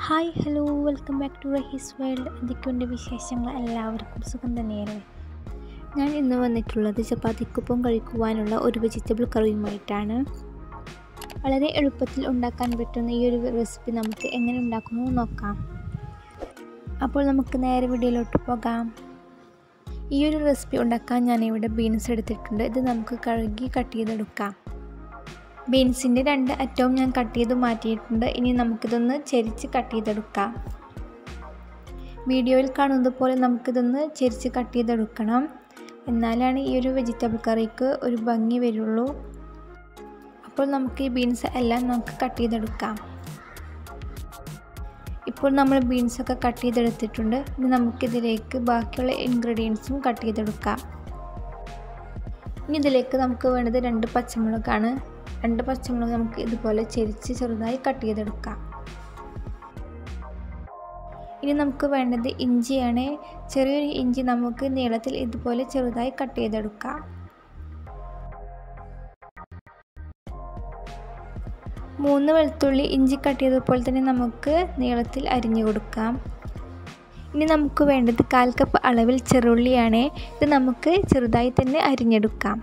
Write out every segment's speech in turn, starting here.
hi hello welcome back to Rahees world എന്തൊക്കെയുണ്ട് വിശേഷങ്ങൾ എല്ലാവർക്കും സുഖം തന്നെയല്ലേ ഞാൻ ഇന്ന് വന്നിട്ടുള്ളത് ചപ്പാത്തിക്കൊപ്പം കഴിക്കുവാനുള്ള ഒരു വെജിറ്റബിൾ കറിയുമായിട്ടാണ് വളരെ എളുപ്പത്തിൽ ഉണ്ടാക്കാൻ പറ്റുന്ന ഈ ഒരു റെസിപ്പി നമുക്ക് എങ്ങനെ ഉണ്ടാക്കുന്നു എന്ന് നോക്കാം അപ്പോൾ നമുക്ക് നേരെ വീഡിയോയിലോട്ട് പോകാം ഈ ഒരു റെസിപ്പി ഉണ്ടാക്കാൻ ഞാനിവിടെ ബീൻസ് എടുത്തിട്ടുണ്ട് ഇത് നമുക്ക് കഴുകി കട്ട് ചെയ്തെടുക്കാം ബീൻസിൻ്റെ രണ്ട് അറ്റവും ഞാൻ കട്ട് ചെയ്ത് മാറ്റിയിട്ടുണ്ട് ഇനി നമുക്കിതൊന്ന് ചെരിച്ച് കട്ട് ചെയ്തെടുക്കാം വീഡിയോയിൽ കാണുന്നത് പോലെ നമുക്കിതൊന്ന് ചെരിച്ച് കട്ട് ചെയ്തെടുക്കണം എന്നാലാണ് ഈ ഒരു വെജിറ്റബിൾ കറിക്ക് ഒരു ഭംഗി വരുള്ളൂ അപ്പോൾ നമുക്ക് ഈ ബീൻസ് എല്ലാം നമുക്ക് കട്ട് ചെയ്തെടുക്കാം ഇപ്പോൾ നമ്മൾ ബീൻസൊക്കെ കട്ട് ചെയ്തെടുത്തിട്ടുണ്ട് ഇനി നമുക്കിതിലേക്ക് ബാക്കിയുള്ള ഇൻഗ്രീഡിയൻസും കട്ട് ചെയ്തെടുക്കാം ഇനി ഇതിലേക്ക് നമുക്ക് വേണ്ടത് രണ്ട് പച്ചമുളകാണ് രണ്ട് പച്ചമുളക് നമുക്ക് ഇതുപോലെ ചെരിച്ച് ചെറുതായി കട്ട് ചെയ്തെടുക്കാം ഇനി നമുക്ക് വേണ്ടത് ഇഞ്ചിയാണ് ചെറിയൊരു ഇഞ്ചി നമുക്ക് നീളത്തിൽ ഇതുപോലെ ചെറുതായി കട്ട് ചെയ്തെടുക്കാം മൂന്ന് വെളുത്തുള്ളി ഇഞ്ചി കട്ട് ചെയ്തപ്പോൾ തന്നെ നമുക്ക് നീളത്തിൽ അരിഞ്ഞു കൊടുക്കാം ഇനി നമുക്ക് വേണ്ടത് കാൽ കപ്പ് അളവിൽ ചെറുള്ളിയാണ് ഇത് നമുക്ക് ചെറുതായി തന്നെ അരിഞ്ഞെടുക്കാം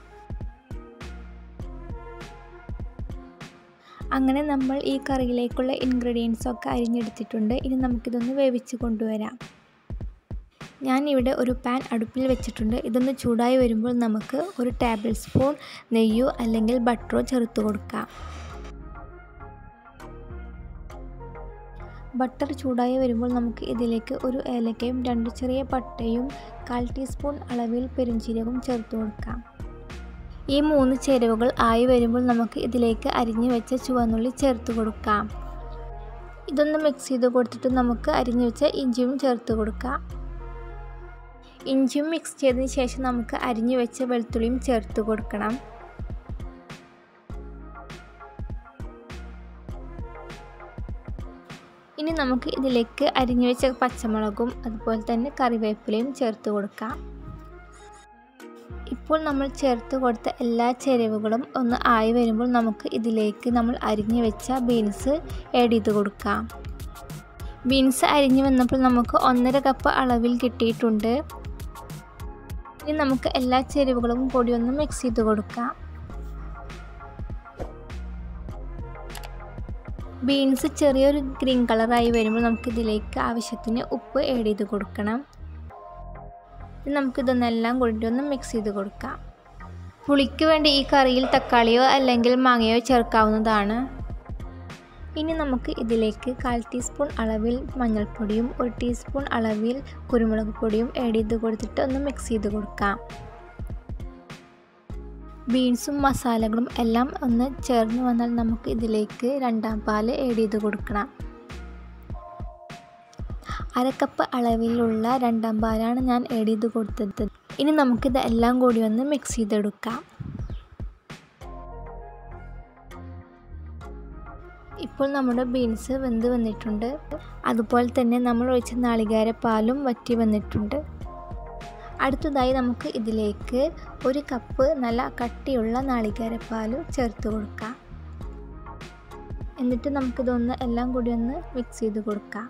അങ്ങനെ നമ്മൾ ഈ കറിയിലേക്കുള്ള ഇൻഗ്രീഡിയൻസ് ഒക്കെ അരിഞ്ഞെടുത്തിട്ടുണ്ട് ഇനി നമുക്കിതൊന്ന് വേവിച്ച് കൊണ്ടുവരാം ഞാൻ ഇവിടെ ഒരു പാൻ അടുപ്പിൽ വെച്ചിട്ടുണ്ട് ഇതൊന്ന് ചൂടായി വരുമ്പോൾ നമുക്ക് ഒരു ടേബിൾ സ്പൂൺ നെയ്യോ അല്ലെങ്കിൽ ബട്ടറോ ചേർത്ത് കൊടുക്കാം ബട്ടർ ചൂടായി വരുമ്പോൾ നമുക്ക് ഇതിലേക്ക് ഒരു ഏലക്കയും രണ്ട് ചെറിയ പട്ടയും കാൽ ടീസ്പൂൺ അളവിൽ പെരുംജീരകവും ചേർത്ത് കൊടുക്കാം ഈ മൂന്ന് ചേരുവകൾ ആയി വരുമ്പോൾ നമുക്ക് ഇതിലേക്ക് അരിഞ്ഞു വെച്ച ചുവന്നുള്ളി ചേർത്ത് കൊടുക്കാം ഇതൊന്ന് മിക്സ് ചെയ്ത് കൊടുത്തിട്ട് നമുക്ക് അരിഞ്ഞു വെച്ച ഇഞ്ചിയും ചേർത്ത് കൊടുക്കാം ഇഞ്ചിയും മിക്സ് ചെയ്തതിന് ശേഷം നമുക്ക് അരിഞ്ഞു വെച്ച വെളുത്തുള്ളിയും ചേർത്ത് കൊടുക്കണം ഇനി നമുക്ക് ഇതിലേക്ക് അരിഞ്ഞു വെച്ച പച്ചമുളകും അതുപോലെ തന്നെ കറിവേപ്പിലയും ചേർത്ത് കൊടുക്കാം ഇപ്പോൾ നമ്മൾ ചേർത്ത് കൊടുത്ത എല്ലാ ചേരുവകളും ഒന്ന് ആയി വരുമ്പോൾ നമുക്ക് ഇതിലേക്ക് നമ്മൾ അരിഞ്ഞു വെച്ച ബീൻസ് ആഡ് ചെയ്ത് കൊടുക്കാം ബീൻസ് അരിഞ്ഞു വന്നപ്പോൾ നമുക്ക് ഒന്നര കപ്പ് അളവിൽ കിട്ടിയിട്ടുണ്ട് ഇനി നമുക്ക് എല്ലാ ചേരുവകളും കൂടി ഒന്ന് മിക്സ് ചെയ്ത് കൊടുക്കാം ബീൻസ് ചെറിയൊരു ഗ്രീൻ കളറായി വരുമ്പോൾ നമുക്ക് ഇതിലേക്ക് ആവശ്യത്തിന് ഉപ്പ് ആഡ് ചെയ്ത് കൊടുക്കണം ഇനി നമുക്കിതൊന്നെല്ലാം കൂടി ഒന്ന് മിക്സ് ചെയ്ത് കൊടുക്കാം പുളിക്ക് വേണ്ടി ഈ കറിയിൽ തക്കാളിയോ അല്ലെങ്കിൽ മാങ്ങയോ ചേർക്കാവുന്നതാണ് ഇനി നമുക്ക് ഇതിലേക്ക് കാൽ ടീസ്പൂൺ അളവിൽ മഞ്ഞൾപ്പൊടിയും ഒരു ടീസ്പൂൺ അളവിൽ കുരുമുളക് പൊടിയും ആഡ് ചെയ്ത് കൊടുത്തിട്ട് ഒന്ന് മിക്സ് ചെയ്ത് കൊടുക്കാം ബീൻസും മസാലകളും എല്ലാം ഒന്ന് ചേർന്ന് വന്നാൽ നമുക്ക് ഇതിലേക്ക് രണ്ടാം പാല് ആഡ് ചെയ്ത് കൊടുക്കണം അരക്കപ്പ് അളവിലുള്ള രണ്ടാം പാലാണ് ഞാൻ ആഡ് ചെയ്ത് കൊടുത്തത് ഇനി നമുക്കിത് എല്ലാം കൂടി ഒന്ന് മിക്സ് ചെയ്തെടുക്കാം ഇപ്പോൾ നമ്മുടെ ബീൻസ് വെന്ത് വന്നിട്ടുണ്ട് അതുപോലെ തന്നെ നമ്മൾ ഒഴിച്ച നാളികേര പാലും വറ്റി വന്നിട്ടുണ്ട് അടുത്തതായി നമുക്ക് ഇതിലേക്ക് ഒരു കപ്പ് നല്ല കട്ടിയുള്ള നാളികേരപ്പാലും ചേർത്ത് കൊടുക്കാം എന്നിട്ട് നമുക്കിതൊന്ന് എല്ലാം കൂടി ഒന്ന് മിക്സ് ചെയ്ത് കൊടുക്കാം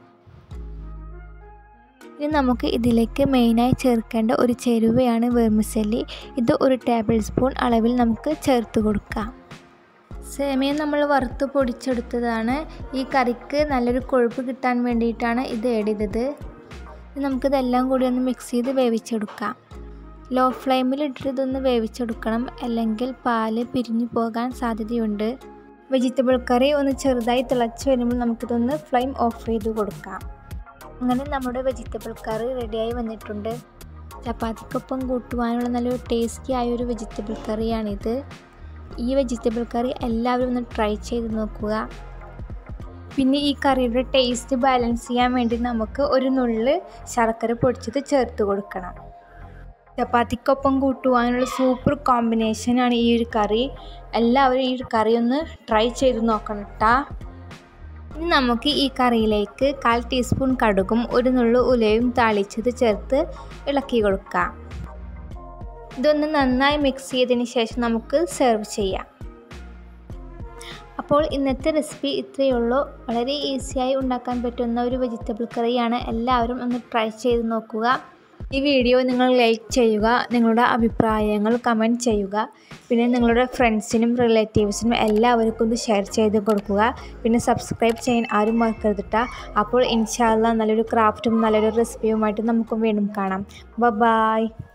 ഇനി നമുക്ക് ഇതിലേക്ക് മെയിനായി ചേർക്കേണ്ട ഒരു ചേരുവയാണ് വെർമിസെല്ലി ഇത് ഒരു ടേബിൾ സ്പൂൺ അളവിൽ നമുക്ക് ചേർത്ത് കൊടുക്കാം സേമിയ നമ്മൾ വറുത്ത് പൊടിച്ചെടുത്തതാണ് ഈ കറിക്ക് നല്ലൊരു കൊഴുപ്പ് കിട്ടാൻ വേണ്ടിയിട്ടാണ് ഇത് ആഡ് ചെയ്തത് നമുക്കിതെല്ലാം കൂടി ഒന്ന് മിക്സ് ചെയ്ത് വേവിച്ചെടുക്കാം ലോ ഫ്ലെയിമിൽ ഇട്ടിട്ട് ഇതൊന്ന് വേവിച്ചെടുക്കണം അല്ലെങ്കിൽ പാല് പിരിഞ്ഞു പോകാൻ സാധ്യതയുണ്ട് വെജിറ്റബിൾ കറി ഒന്ന് ചെറുതായി തിളച്ച് വരുമ്പോൾ നമുക്കിതൊന്ന് ഫ്ലെയിം ഓഫ് ചെയ്ത് കൊടുക്കാം അങ്ങനെ നമ്മുടെ വെജിറ്റബിൾ കറി റെഡിയായി വന്നിട്ടുണ്ട് ചപ്പാത്തിക്കൊപ്പം കൂട്ടുവാനുള്ള നല്ലൊരു ടേസ്റ്റി ആയ ഒരു വെജിറ്റബിൾ കറിയാണിത് ഈ വെജിറ്റബിൾ കറി എല്ലാവരും ഒന്ന് ട്രൈ ചെയ്ത് നോക്കുക പിന്നെ ഈ കറിയുടെ ടേസ്റ്റ് ബാലൻസ് ചെയ്യാൻ വേണ്ടി നമുക്ക് ഒരു നുള്ള് ശർക്കര പൊടിച്ചത് ചേർത്ത് കൊടുക്കണം ചപ്പാത്തിക്കൊപ്പം കൂട്ടുവാനുള്ള സൂപ്പർ കോമ്പിനേഷനാണ് ഈ ഒരു കറി എല്ലാവരും ഈ ഒരു കറി ഒന്ന് ട്രൈ ചെയ്ത് നോക്കണം കേട്ടാ ഇനി നമുക്ക് ഈ കറിയിലേക്ക് കാൽ ടീസ്പൂൺ കടുകും ഒരു നുള്ളു ഉലയും താളിച്ചത് ചേർത്ത് ഇളക്കി കൊടുക്കാം ഇതൊന്ന് നന്നായി മിക്സ് ചെയ്തതിന് ശേഷം നമുക്ക് സെർവ് ചെയ്യാം അപ്പോൾ അപ്പോൾ ഇന്നത്തെ റെസിപ്പി ഇത്രയേ ഉള്ളൂ വളരെ ഈസിയായി ഉണ്ടാക്കാൻ പറ്റുന്ന ഒരു വെജിറ്റബിൾ കറിയാണ് എല്ലാവരും ഒന്ന് ട്രൈ ചെയ്ത് നോക്കുക ഈ വീഡിയോ നിങ്ങൾ ലൈക്ക് ചെയ്യുക നിങ്ങളുടെ അഭിപ്രായങ്ങൾ കമൻറ്റ് ചെയ്യുക പിന്നെ നിങ്ങളുടെ ഫ്രണ്ട്സിനും റിലേറ്റീവ്സിനും എല്ലാവർക്കും ഇത് ഷെയർ ചെയ്ത് കൊടുക്കുക പിന്നെ സബ്സ്ക്രൈബ് ചെയ്യാൻ ആരും മറക്കരുതിട്ട അപ്പോൾ ഇൻഷാല്ല നല്ലൊരു ക്രാഫ്റ്റും നല്ലൊരു റെസിപ്പിയുമായിട്ട് നമുക്കും വീണ്ടും കാണാം ബ ബായ്